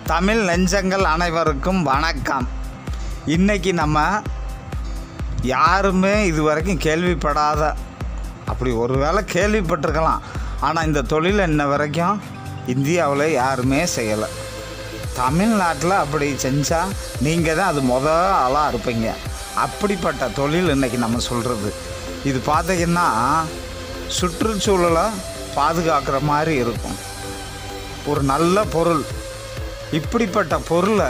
தமிழ் நெஞ்சங்கள் அனைவருக்கும் வணக்கம் இன்னைக்கு நம்ம யாருமே இது வரைக்கும் கேள்விப்படாத அப்படி ஒருவேளை கேள்விப்பட்டிருக்கலாம் ஆனால் இந்த தொழில் இன்ன வரைக்கும் இந்தியாவில் யாருமே செய்யலை தமிழ்நாட்டில் அப்படி செஞ்சால் நீங்கள் தான் அது முத ஆளாக இருப்பீங்க அப்படிப்பட்ட தொழில் இன்றைக்கி நம்ம சொல்கிறது இது பார்த்தீங்கன்னா சுற்றுச்சூழலை பாதுகாக்கிற மாதிரி இருக்கும் ஒரு நல்ல பொருள் இப்படிப்பட்ட பொருளை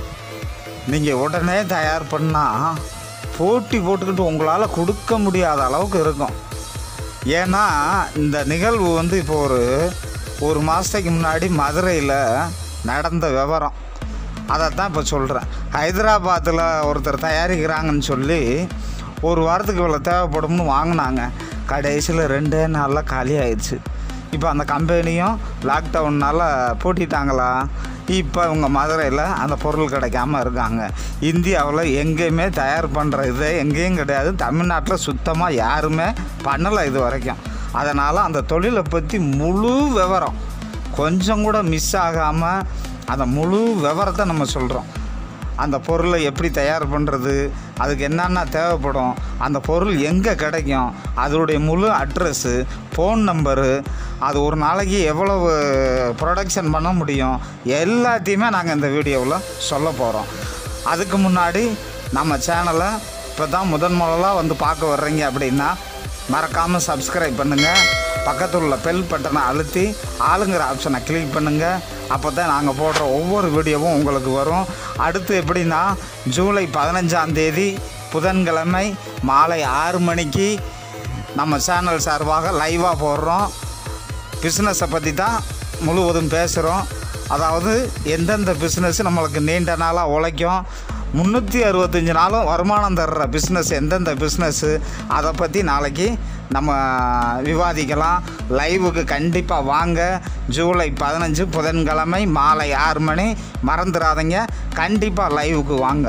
நீங்கள் உடனே தயார் பண்ணால் போட்டி போட்டுக்கிட்டு உங்களால் கொடுக்க முடியாத அளவுக்கு இருக்கும் ஏன்னா இந்த நிகழ்வு வந்து இப்போ ஒரு ஒரு மாதத்துக்கு முன்னாடி மதுரையில் நடந்த விவரம் அதை தான் இப்போ சொல்கிறேன் ஹைதராபாத்தில் ஒருத்தர் தயாரிக்கிறாங்கன்னு சொல்லி ஒரு வாரத்துக்கு இவ்வளோ தேவைப்படும்னு வாங்கினாங்க கடைசியில் ரெண்டே நாளில் காலி ஆயிடுச்சு இப்போ அந்த கம்பெனியும் லாக்டவுன்னால் பூட்டிட்டாங்களா இப்போ இவங்க மதுரையில் அந்த பொருள் கிடைக்காம இருக்காங்க இந்தியாவில் எங்கேயுமே தயார் பண்ணுற இது எங்கேயும் கிடையாது தமிழ்நாட்டில் சுத்தமாக யாருமே பண்ணலை இது வரைக்கும் அதனால் அந்த தொழிலை பற்றி முழு விவரம் கொஞ்சம் கூட மிஸ் ஆகாமல் அந்த முழு விவரத்தை நம்ம சொல்கிறோம் அந்த பொருளை எப்படி தயார் பண்ணுறது அதுக்கு என்னென்ன தேவைப்படும் அந்த பொருள் எங்கே கிடைக்கும் அதோடைய முழு அட்ரஸ்ஸு ஃபோன் நம்பரு அது ஒரு நாளைக்கு எவ்வளவு ப்ரொடக்ஷன் பண்ண முடியும் எல்லாத்தையுமே நாங்கள் இந்த வீடியோவில் சொல்ல போகிறோம் அதுக்கு முன்னாடி நம்ம சேனலை இப்போ தான் முதன் முதலாக வந்து பார்க்க வர்றீங்க அப்படின்னா மறக்காமல் சப்ஸ்கிரைப் பண்ணுங்கள் பக்கத்தில் உள்ள பெல் பட்டனை அழுத்தி ஆளுங்கிற ஆப்ஷனை கிளிக் பண்ணுங்கள் அப்போ தான் நாங்கள் போடுற ஒவ்வொரு வீடியோவும் உங்களுக்கு வரும் அடுத்து எப்படின்னா ஜூலை பதினஞ்சாம் தேதி புதன்கிழமை மாலை ஆறு மணிக்கு நம்ம சேனல் சார்பாக லைவாக போடுறோம் பிஸ்னஸை பற்றி தான் முழுவதும் பேசுகிறோம் அதாவது எந்தெந்த பிஸ்னஸ் நம்மளுக்கு நீண்ட நாளாக உழைக்கும் முந்நூற்றி அறுபத்தஞ்சு நாளும் வருமானம் தர்ற பிஸ்னஸ் எந்தெந்த பிஸ்னஸ்ஸு அதை பற்றி நாளைக்கு நம்ம விவாதிக்கலாம் லைவுக்கு கண்டிப்பாக வாங்க ஜூலை பதினஞ்சு புதன்கிழமை மாலை ஆறு மணி மறந்துடாதீங்க கண்டிப்பாக லைவுக்கு வாங்க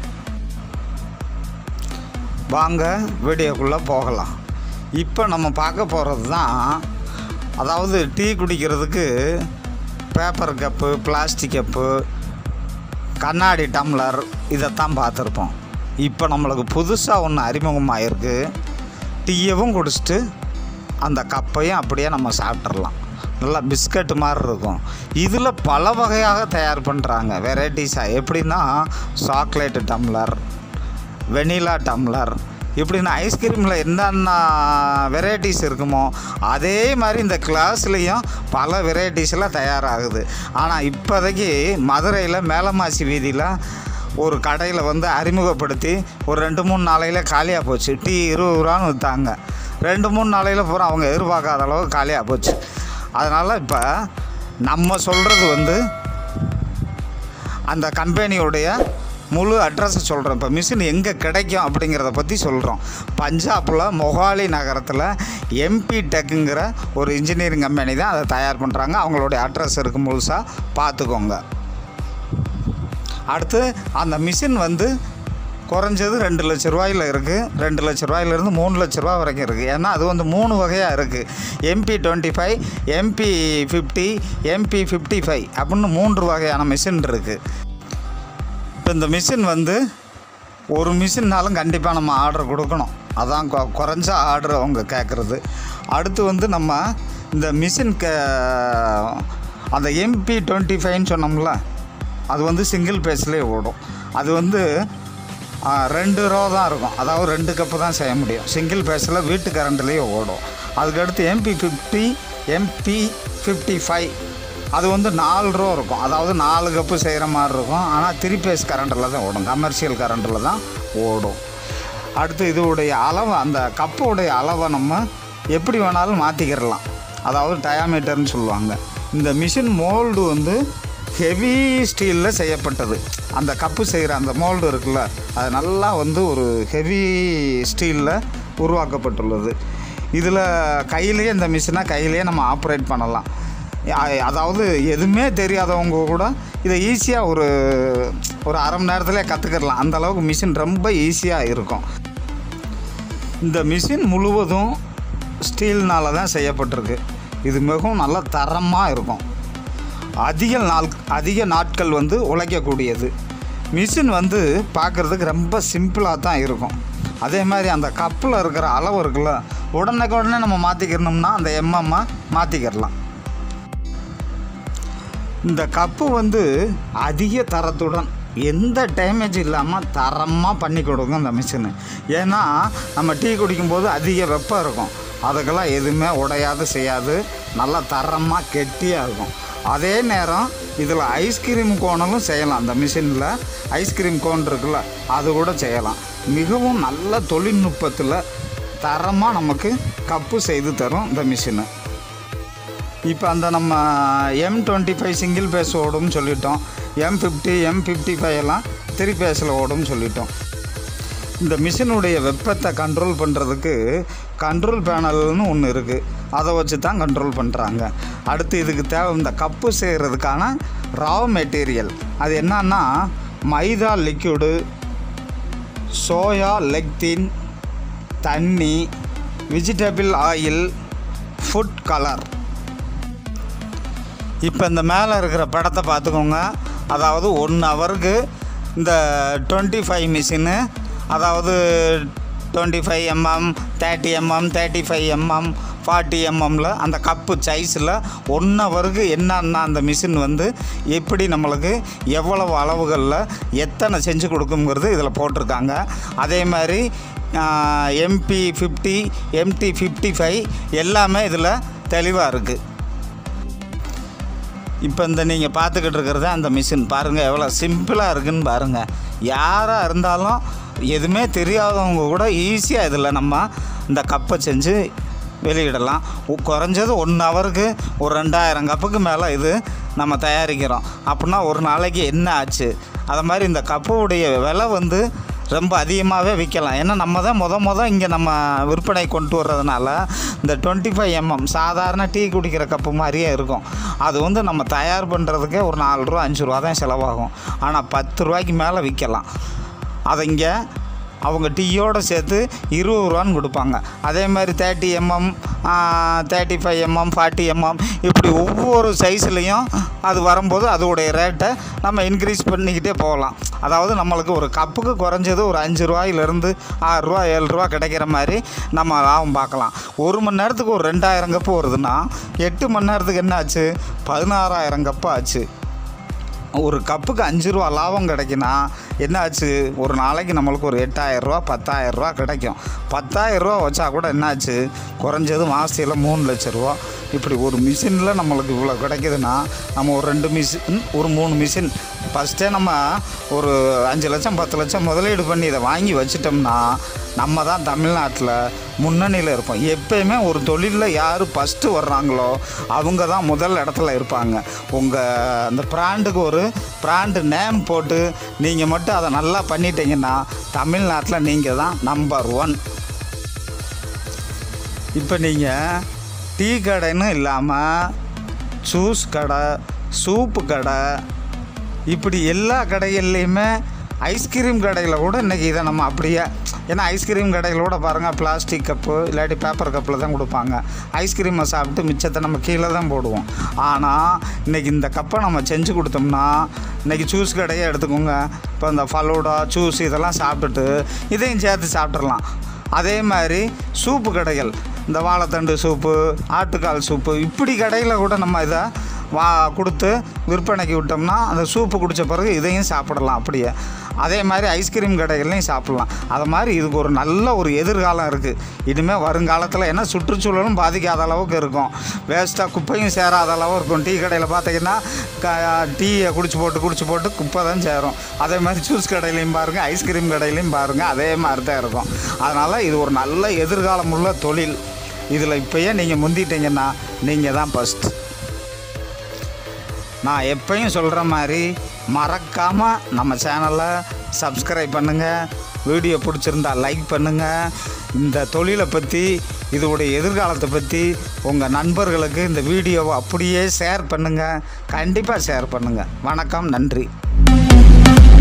வாங்க வீடியோக்குள்ளே போகலாம் இப்போ நம்ம பார்க்க போகிறது தான் அதாவது டீ குடிக்கிறதுக்கு பேப்பர் கப்பு பிளாஸ்டிக் கப்பு கண்ணாடி டம்ளர் இதைத்தான் பார்த்துருப்போம் இப்போ நம்மளுக்கு புதுசாக ஒன்று அறிமுகமாகிருக்கு டீயவும் குடிச்சிட்டு அந்த கப்பையும் அப்படியே நம்ம சாப்பிட்றலாம் நல்லா பிஸ்கட் மாதிரி இருக்கும் இதில் பல வகையாக தயார் பண்ணுறாங்க வெரைட்டிஸாக எப்படின்னா சாக்லேட்டு டம்ளர் வெனிலா டம்ளர் இப்படின்னு ஐஸ்கிரீமில் என்னென்ன வெரைட்டிஸ் இருக்குமோ அதே மாதிரி இந்த கிளாஸ்லேயும் பல வெரைட்டிஸில் தயாராகுது ஆனால் இப்போதைக்கு மதுரையில் மேலமாசி வீதியில் ஒரு கடையில் வந்து அறிமுகப்படுத்தி ஒரு ரெண்டு மூணு நாளையில் காலியாக போச்சு டீ இருபது ரூபான்னு விற்றாங்க ரெண்டு மூணு நாளையில் பூரா அவங்க எதிர்பார்க்காத அளவுக்கு காலியாக போச்சு அதனால் இப்போ நம்ம சொல்கிறது வந்து அந்த கம்பெனியுடைய முழு அட்ரஸை சொல்கிறோம் இப்போ மிஷின் எங்கே கிடைக்கும் அப்படிங்கிறத பற்றி சொல்கிறோம் பஞ்சாபில் மொஹாலி நகரத்தில் எம்பி டெக்குங்கிற ஒரு இன்ஜினியரிங் கம்பெனி தான் அதை தயார் பண்ணுறாங்க அவங்களுடைய அட்ரஸ் இருக்குது முழுசாக பார்த்துக்கோங்க அடுத்து அந்த மிஷின் வந்து குறைஞ்சது ரெண்டு லட்ச ரூபாயில் இருக்குது ரெண்டு லட்ச ரூபாயிலேருந்து மூணு லட்ச ரூபா வரைக்கும் இருக்குது ஏன்னா அது வந்து மூணு வகையாக இருக்குது MP twenty five MP fifty MP fifty five அப்படின்னு மூன்று வகையான மிஷின் இருக்குது இப்போ இந்த மிஷின் வந்து ஒரு மிஷின்னாலும் கண்டிப்பாக நம்ம ஆர்டர் கொடுக்கணும் அதான் கொ- குறைஞ்ச ஆர்டர் அவங்க கேட்குறது அடுத்து வந்து நம்ம இந்த மிஷின் க அந்த எம்பி டுவெண்ட்டி ஃபைவ்னு சொன்னோம்ல அது வந்து சிங்கிள் பேஸ்லேயே ஓடும் அது வந்து ஆ, ரெண்டு ரோ தான் இருக்கும் அதாவது ரெண்டு கப்பு தான் செய்ய முடியும் சிங்கிள் பேஸில் வீட்டு கரண்ட்லேயே ஓடும் அதுக்கடுத்து MP fifty MP fifty five அது வந்து நாலு ரோ இருக்கும் அதாவது நாலு கப்பு செய்கிற மாதிரி இருக்கும் ஆனால் த்ரீ பேஸ் கரண்டில் தான் ஓடும் கமர்ஷியல் கரண்டில் தான் ஓடும் அடுத்து இதோடைய அளவு அந்த கப்போடைய அளவை நம்ம எப்படி வேணாலும் மாற்றிக்கிறலாம் அதாவது டயாமீட்டர்னு சொல்லுவாங்க இந்த மிஷின் மோல்டு வந்து ஹெவி ஸ்டீலில் செய்யப்பட்டது அந்த கப்பு செய்கிற அந்த மோல்டு இருக்குல்ல அது நல்லா வந்து ஒரு ஹெவி ஸ்டீலில் உருவாக்கப்பட்டுள்ளது இதில் கையிலேயே இந்த மிஷினை கையிலேயே நம்ம ஆப்ரேட் பண்ணலாம் அ- அதாவது எதுவுமே தெரியாதவங்க கூட இதை ஈஸியாக ஒரு ஒரு அரை மணி நேரத்தில் கற்றுக்கிடலாம் அந்த அளவுக்கு மிஷின் ரொம்ப ஈஸியாக இருக்கும் இந்த மிஷின் முழுவதும் ஸ்டீல்னால தான் செய்யப்பட்டிருக்கு இது மிகவும் நல்ல தரமாக இருக்கும் அதிக நாள் அதிக நாட்கள் வந்து உழைக்கக்கூடியது மிஷின் வந்து பார்க்குறதுக்கு ரொம்ப சிம்பிளாக தான் இருக்கும் அதே மாதிரி அந்த கப்பில் இருக்கிற அளவு இருக்குல்ல உடனே உடனே நம்ம மாற்றிக்கிறணும்னா அந்த எம்எம்மை மாற்றிக்கிறலாம் இந்த கப்பு வந்து அதிக தரத்துடன் எந்த டேமேஜ் இல்லாமல் தரமாக பண்ணி கொடுக்கும் இந்த மிஷினு ஏன்னா நம்ம டீ குடிக்கும்போது அதிக வெப்பம் இருக்கும் அதுக்கெல்லாம் எதுவுமே உடையாது செய்யாது நல்லா தரமாக கெட்டியாக இருக்கும் அதே நேரம் இதில் ஐஸ்கிரீம் கோணலும் செய்யலாம் அந்த மிஷினில் ஐஸ்கிரீம் கோன் இருக்குல்ல அது கூட செய்யலாம் மிகவும் நல்ல தொழில்நுட்பத்தில் தரமாக நமக்கு கப்பு செய்து தரும் இந்த மிஷினு இப்போ அந்த நம்ம M twenty five single phase ஓடும்னு சொல்லிட்டோம் M fifty M fifty five எல்லாம் த்ரீ பேஸில் ஓடும்னு சொல்லிட்டோம் இந்த மிஷினுடைய வெப்பத்தை கண்ட்ரோல் பண்ணுறதுக்கு கண்ட்ரோல் பேனல்னு ஒன்று இருக்குது அதை வச்சு தான் கண்ட்ரோல் பண்ணுறாங்க அடுத்து இதுக்கு தேவை இந்த கப்பு செய்கிறதுக்கான ராவ் மெட்டீரியல் அது என்னன்னா மைதா லிக்விடு சோயா லெக்தின் தண்ணி வெஜிடபிள் ஆயில் ஃபுட் கலர் இப்போ இந்த மேலே இருக்கிற படத்தை பார்த்துக்கோங்க அதாவது ஒன் ஹவருக்கு இந்த டுவெண்ட்டி ஃபைவ் மிஷினு அதாவது twenty five MM thirty MM thirty five MM forty எம்எம்மில் அந்த கப்பு சைஸில் ஒன் ஹவருக்கு என்னன்னா அந்த மிஷின் வந்து எப்படி நம்மளுக்கு எவ்வளவு அளவுகளில் எத்தனை செஞ்சு கொடுக்குங்கிறது இதில் போட்டிருக்காங்க அதே மாதிரி MP fifty MT fifty five எல்லாமே இதில் தெளிவாக இருக்குது இப்போ இந்த நீங்கள் பார்த்துக்கிட்டு இருக்கிறது அந்த மிஷின் பாருங்கள் எவ்வளோ சிம்பிளாக இருக்குன்னு பாருங்கள் யாராக இருந்தாலும் எதுவுமே தெரியாதவங்க கூட ஈஸியாக இதில் நம்ம இந்த கப்பை செஞ்சு வெளியிடலாம் உ- குறைஞ்சது ஒன் ஹவருக்கு ஒரு ரெண்டாயிரம் கப்புக்கு மேலே இது நம்ம தயாரிக்கிறோம் அப்படின்னா ஒரு நாளைக்கு என்ன ஆச்சு அது மாதிரி இந்த கப்புடைய விலை வந்து ரொம்ப அதிகமாகவே விற்கலாம் ஏன்னா நம்ம தான் முத முத இங்கே நம்ம விற்பனை கொண்டு வர்றதுனால இந்த டுவெண்ட்டி ஃபைவ் எம்எம் சாதாரண டீ குடிக்கிற கப்பு மாதிரியே இருக்கும் அது வந்து நம்ம தயார் பண்ணுறதுக்கே ஒரு நாலு ரூபா அஞ்சு ரூபா தான் செலவாகும் ஆனால் பத்து ரூபாய்க்கு மேலே விற்கலாம் அதை இங்கே அவங்க டீயோடு சேர்த்து இருபது ரூபான்னு கொடுப்பாங்க அதே மாதிரி thirty MM thirty five MM forty MM இப்படி ஒவ்வொரு சைஸ்லேயும் அது வரும்போது அதோடைய ரேட்டை நம்ம இன்க்ரீஸ் பண்ணிக்கிட்டே போகலாம் அதாவது நம்மளுக்கு ஒரு கப்புக்கு குறைஞ்சது ஒரு அஞ்சு ரூபாயிலிருந்து ஆறு ரூபா ஏழு ரூபா கிடைக்கிற மாதிரி நம்ம லாபம் பார்க்கலாம் ஒரு மணி நேரத்துக்கு ஒரு ரெண்டாயிரம் கப்பு வருதுன்னா எட்டு மணி நேரத்துக்கு என்ன ஆச்சு பதினாறாயிரம் கப்பு ஆச்சு ஒரு கப்புக்கு அஞ்சு ரூபா லாபம் கிடைக்குன்னா என்ன ஆச்சு ஒரு நாளைக்கு நம்மளுக்கு ஒரு எட்டாயிரரூவா பத்தாயிரரூவா கிடைக்கும் பத்தாயிரரூவா வச்சா கூட என்னாச்சு குறைஞ்சது மாதத்தில் மூணு லட்ச ரூபா இப்படி ஒரு மிஷினில் நம்மளுக்கு இவ்வளோ கிடைக்குதுன்னா நம்ம ஒரு ரெண்டு மிஷின் ஒரு மூணு மிஷின் ஃபஸ்ட்டே நம்ம ஒரு அஞ்சு லட்சம் பத்து லட்சம் முதலீடு பண்ணி இதை வாங்கி வச்சிட்டோம்னா நம்ம தான் தமிழ்நாட்டில் முன்னணியில் இருப்போம் எப்பயுமே ஒரு தொழிலில் யார் ஃபஸ்ட்டு வர்றாங்களோ அவங்க தான் முதல் இடத்துல இருப்பாங்க உங்கள் அந்த பிராண்டுக்கு ஒரு பிராண்டு நேம் போட்டு நீங்கள் மட்டும் அதை நல்லா பண்ணிட்டீங்கன்னா தமிழ்நாட்டில் நீங்கள் தான் நம்பர் ஒன் இப்போ நீங்கள் டீ கடைன்னு இல்லாமல் ஜூஸ் கடை சூப்பு கடை இப்படி எல்லா கடைகள்லையுமே ஐஸ்கிரீம் கடையில் கூட இன்றைக்கி இதை நம்ம அப்படியே ஏன்னா ஐஸ்கிரீம் கடையில் கூட பாருங்கள் பிளாஸ்டிக் கப்பு இல்லாட்டி பேப்பர் கப்பில் தான் கொடுப்பாங்க ஐஸ்கிரீமை சாப்பிட்டு மிச்சத்தை நம்ம கீழே தான் போடுவோம் ஆனால் இன்றைக்கி இந்த கப்பை நம்ம செஞ்சு கொடுத்தோம்னா இன்றைக்கி ஜூஸ் கடையே எடுத்துக்கோங்க இப்போ இந்த ஃபலூடா ஜூஸ் இதெல்லாம் சாப்பிட்டுட்டு இதையும் சேர்த்து சாப்பிட்றலாம் அதே மாதிரி சூப்பு கடைகள் இந்த வாழைத்தண்டு சூப்பு ஆட்டுக்கால் சூப்பு இப்படி கடையில் கூட நம்ம இதை வா கொடுத்து விற்பனைக்கு விட்டோம்னா அந்த சூப்பு குடித்த பிறகு இதையும் சாப்பிடலாம் அப்படியே அதே மாதிரி ஐஸ்கிரீம் கடைகள்லையும் சாப்பிட்லாம் அது மாதிரி இதுக்கு ஒரு நல்ல ஒரு எதிர்காலம் இருக்குது இனிமேல் வருங்காலத்தில் ஏன்னா சுற்றுச்சூழலும் பாதிக்காத அளவுக்கு இருக்கும் வேஸ்ட்டாக குப்பையும் சேராத அளவு இருக்கும் டீ கடையில் பார்த்தீங்கன்னா க டீயை குடிச்சு போட்டு குடிச்சு போட்டு குப்பை தான் சேரும் அதே மாதிரி ஜூஸ் கடையிலையும் பாருங்கள் ஐஸ்கிரீம் கடையிலையும் பாருங்கள் அதே மாதிரி தான் இருக்கும் அதனால் இது ஒரு நல்ல எதிர்காலம் உள்ள தொழில் இதில் இப்போயே நீங்கள் முந்திட்டீங்கன்னா நீங்கள் தான் ஃபஸ்ட் நான் எப்பயும் சொல்கிற மாதிரி மறக்காமல் நம்ம சேனலை சப்ஸ்கிரைப் பண்ணுங்கள் வீடியோ பிடிச்சிருந்தா லைக் பண்ணுங்கள் இந்த தொழிலை பற்றி இதோடைய எதிர்காலத்தை பற்றி உங்கள் நண்பர்களுக்கு இந்த வீடியோவை அப்படியே ஷேர் பண்ணுங்கள் கண்டிப்பாக ஷேர் பண்ணுங்கள் வணக்கம் நன்றி